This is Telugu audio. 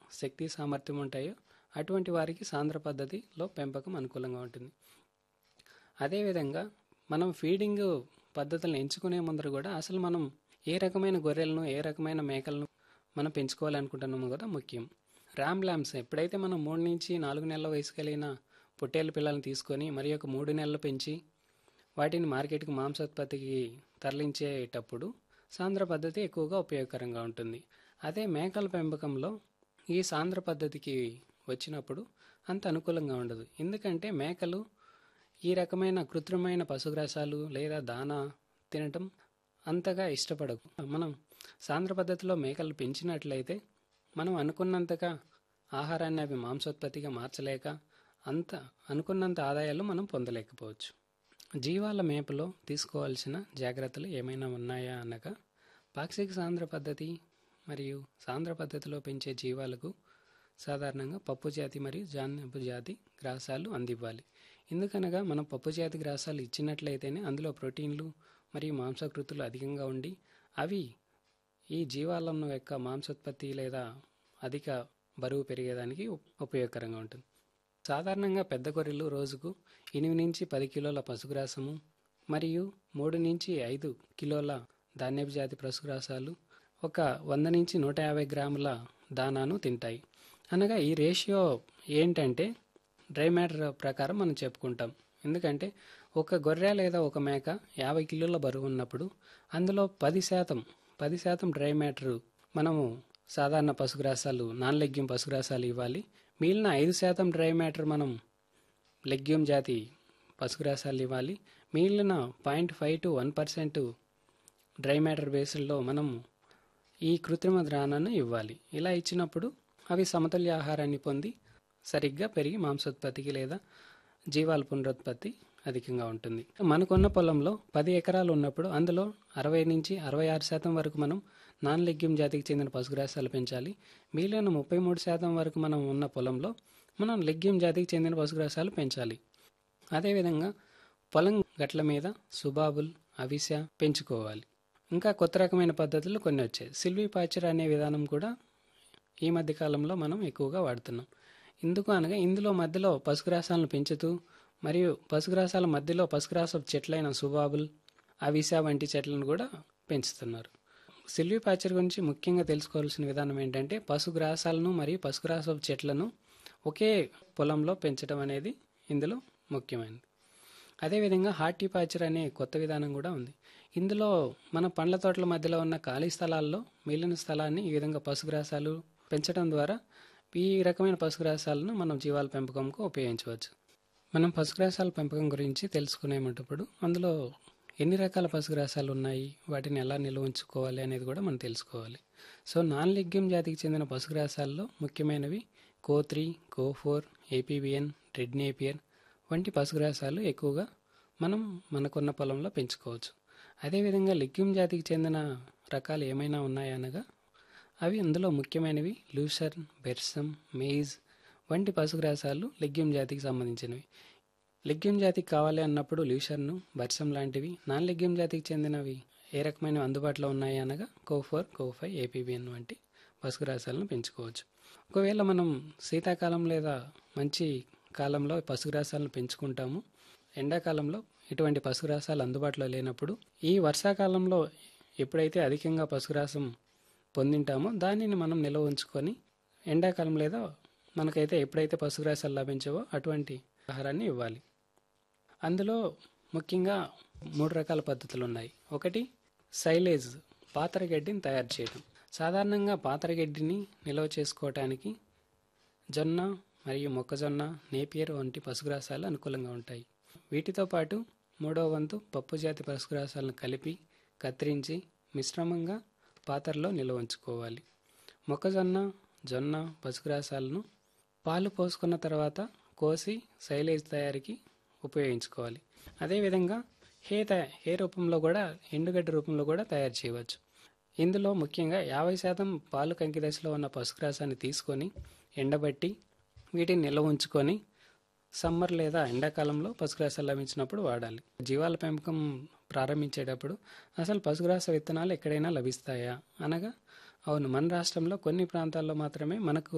శక్తి సామర్థ్యం ఉంటాయో అటువంటి వారికి సాంద్ర పద్ధతిలో పెంపకం అనుకూలంగా ఉంటుంది అదేవిధంగా మనం ఫీడింగ్ పద్ధతులను ఎంచుకునే ముందర కూడా అసలు మనం ఏ రకమైన గొర్రెలను ఏ రకమైన మేకలను మనం పెంచుకోవాలనుకుంటున్నామో కూడా ముఖ్యం ర్యామ్ ల్యాంప్స్ ఎప్పుడైతే మనం మూడు నుంచి నాలుగు నెలల వయసు కలిగిన పొట్టేళ్ళ పిల్లల్ని తీసుకొని మరి ఒక మూడు నెలలు పెంచి వాటిని మార్కెట్కి మాంసోత్పత్తికి తరలించేటప్పుడు సాంద్ర పద్ధతి ఎక్కువగా ఉపయోగకరంగా ఉంటుంది అదే మేకల పెంపకంలో ఈ సాంద్ర పద్ధతికి వచ్చినప్పుడు అంత అనుకూలంగా ఉండదు ఎందుకంటే మేకలు ఈ రకమైన కృత్రిమైన పశుగ్రాసాలు లేదా దానా తినటం అంతగా ఇష్టపడవు మనం సాంద్ర పద్ధతిలో మేకలు పెంచినట్లయితే మనం అనుకున్నంతగా ఆహారాన్ని అవి మాంసోత్పత్తిగా మార్చలేక అంత అనుకున్నంత ఆదాయాలు మనం పొందలేకపోవచ్చు జీవాల మేపలో తీసుకోవాల్సిన జాగ్రత్తలు ఏమైనా ఉన్నాయా అనగా పాక్షిక సాంద్ర పద్ధతి మరియు సాంద్ర పద్ధతిలో పెంచే జీవాలకు సాధారణంగా పప్పు జాతి మరియు జానపు జాతి గ్రాసాలు అందివ్వాలి ఎందుకనగా మనం పప్పు జాతి గ్రాసాలు ఇచ్చినట్లయితేనే అందులో ప్రోటీన్లు మరియు మాంసకృతులు అధికంగా ఉండి అవి ఈ జీవాలను యొక్క మాంసోత్పత్తి లేదా అధిక బరువు పెరిగేదానికి ఉప్- ఉపయోగకరంగా ఉంటుంది సాధారణంగా పెద్ద గొర్రెలు రోజుకు ఎనిమిది నుంచి పది కిలోల పశుగ్రాసము మరియు మూడు నుంచి ఐదు కిలోల ధాన్యపు జాతి పశుగ్రాసాలు ఒక వంద నుంచి నూట యాభై గ్రాముల దానాను తింటాయి అనగా ఈ రేషియో ఏంటంటే డ్రై మ్యాటర్ ప్రకారం మనం చెప్పుకుంటాం ఎందుకంటే ఒక గొర్రె లేదా ఒక మేక యాభై కిలోల బరువు ఉన్నప్పుడు అందులో పది శాతం పది శాతం డ్రై మ్యాటర్ మనము సాధారణ పశుగ్రాసాలు నాన్ లెగ్యూమ్ పశుగ్రాసాలు ఇవ్వాలి మిగిలిన ఐదు శాతం డ్రై మ్యాటర్ మనం లెగ్యూమ్ జాతి పశుగ్రాసాలు ఇవ్వాలి మిగిలిన point five two one percent dry matter బేస్డ్లో మనం ఈ కృత్రిమ ద్రాణాన్ని ఇవ్వాలి ఇలా ఇచ్చినప్పుడు అవి సమతుల్య ఆహారాన్ని పొంది సరిగ్గా పెరిగి మాంసోత్పత్తికి లేదా జీవాల పునరుత్పత్తి అధికంగా ఉంటుంది మనకున్న పొలంలో పది ఎకరాలు ఉన్నప్పుడు అందులో అరవై నుంచి అరవై ఆరు శాతం వరకు మనం నాన్ లెగ్యూమ్ జాతికి చెందిన పశుగ్రాసాలు పెంచాలి మిగిలిన ముప్పై మూడు శాతం వరకు మనం ఉన్న పొలంలో మనం లెగ్యూమ్ జాతికి చెందిన పశుగ్రాసాలు పెంచాలి అదేవిధంగా పొలం గట్ల మీద సుబాబుల్ అవిస పెంచుకోవాలి ఇంకా కొత్త రకమైన పద్ధతులు కొన్ని వచ్చాయి సిల్వీ పాచర్ అనే విధానం కూడా ఈ మధ్య కాలంలో మనం ఎక్కువగా వాడుతున్నాం ఎందుకు అనగా ఇందులో మధ్యలో పశుగ్రాసాలను పెంచుతూ మరియు పశుగ్రాసాల మధ్యలో పశుగ్రాస చెట్లైన సుబాబుల్ అవిసా వంటి చెట్లను కూడా పెంచుతున్నారు సిల్వీ పాచర్ గురించి ముఖ్యంగా తెలుసుకోవాల్సిన విధానం ఏంటంటే పశుగ్రాసాలను మరియు పశుగ్రాస చెట్లను ఒకే పొలంలో పెంచడం అనేది ఇందులో ముఖ్యమైనది అదేవిధంగా హార్టిపాచర్ అనే కొత్త విధానం కూడా ఉంది ఇందులో మన పండ్ల తోటల మధ్యలో ఉన్న ఖాళీ స్థలాల్లో మిగిలిన స్థలాన్ని ఈ విధంగా పశుగ్రాసాలు పెంచడం ద్వారా ఈ రకమైన పశుగ్రాసాలను మనం జీవాల పెంపకంకు ఉపయోగించవచ్చు మనం పశుగ్రాసాల పెంపకం గురించి తెలుసుకునేటప్పుడు అందులో ఎన్ని రకాల పశుగ్రాసాలు ఉన్నాయి వాటిని ఎలా నిల్వ ఉంచుకోవాలి అనేది కూడా మనం తెలుసుకోవాలి సో నాన్ లెగ్యూమ్ జాతికి చెందిన పశుగ్రాసాల్లో ముఖ్యమైనవి CO three CO four APBN red Napier వంటి పశుగ్రాసాలు ఎక్కువగా మనం మనకున్న పొలంలో పెంచుకోవచ్చు అదేవిధంగా లెగ్యూమ్ జాతికి చెందిన రకాలు ఏమైనా ఉన్నాయనగా అవి అందులో ముఖ్యమైనవి లూసర్న్ బెర్సమ్ మేజ్ వంటి పశుగ్రాసాలు లెగ్యూమ్ జాతికి సంబంధించినవి లెగ్యూమ్ జాతికి కావాలి అన్నప్పుడు ల్యూషర్ను బర్సమ్ లాంటివి నాన్ లెగ్యూమ్ జాతికి చెందినవి ఏ రకమైన అందుబాటులో ఉన్నాయి అనగా కోఫోర్ కోఫై ఏపీబిఎన్ వంటి పశుగ్రాసాలను పెంచుకోవచ్చు ఒకవేళ మనం శీతాకాలం లేదా మంచి కాలంలో పశుగ్రాసాలను పెంచుకుంటాము ఎండాకాలంలో ఇటువంటి పశుగ్రాసాలు అందుబాటులో లేనప్పుడు ఈ వర్షాకాలంలో ఎప్పుడైతే అధికంగా పశుగ్రాసం పొందింటామో దానిని మనం నిల్వ ఉంచుకొని ఎండాకాలం లేదా మనకైతే ఎప్పుడైతే పశుగ్రాసాలు లభించవో అటువంటి ఆహారాన్ని ఇవ్వాలి అందులో ముఖ్యంగా మూడు రకాల పద్ధతులు ఉన్నాయి ఒకటి సైలేజ్ పాతరగడ్డిని తయారు చేయడం సాధారణంగా పాతరగడ్డిని నిల్వ చేసుకోవటానికి జొన్న మరియు మొక్కజొన్న నేపియర్ వంటి పశుగ్రాసాలు అనుకూలంగా ఉంటాయి వీటితో పాటు మూడవ వంతు పప్పు జాతి పశుగ్రాసాలను కలిపి కత్తిరించి మిశ్రమంగా పాత్రలో నిల్వ ఉంచుకోవాలి మొక్కజొన్న జొన్న పశుగ్రాసాలను పాలు పోసుకున్న తర్వాత కోసి సైలేజ్ తయారీకి ఉపయోగించుకోవాలి అదేవిధంగా హే తయా హే రూపంలో కూడా ఎండుగడ్డి రూపంలో కూడా తయారు చేయవచ్చు ఇందులో ముఖ్యంగా యాభై శాతం పాలు కంకి దశలో ఉన్న పశుగ్రాసాన్ని తీసుకొని ఎండబట్టి వీటిని నిల్వ ఉంచుకొని సమ్మర్ లేదా ఎండాకాలంలో పశుగ్రాసాలు లభించినప్పుడు వాడాలి జీవాల పెంపకం ప్రారంభించేటప్పుడు అసలు పశుగ్రాస విత్తనాలు ఎక్కడైనా లభిస్తాయా అనగా అవును మన రాష్ట్రంలో కొన్ని ప్రాంతాల్లో మాత్రమే మనకు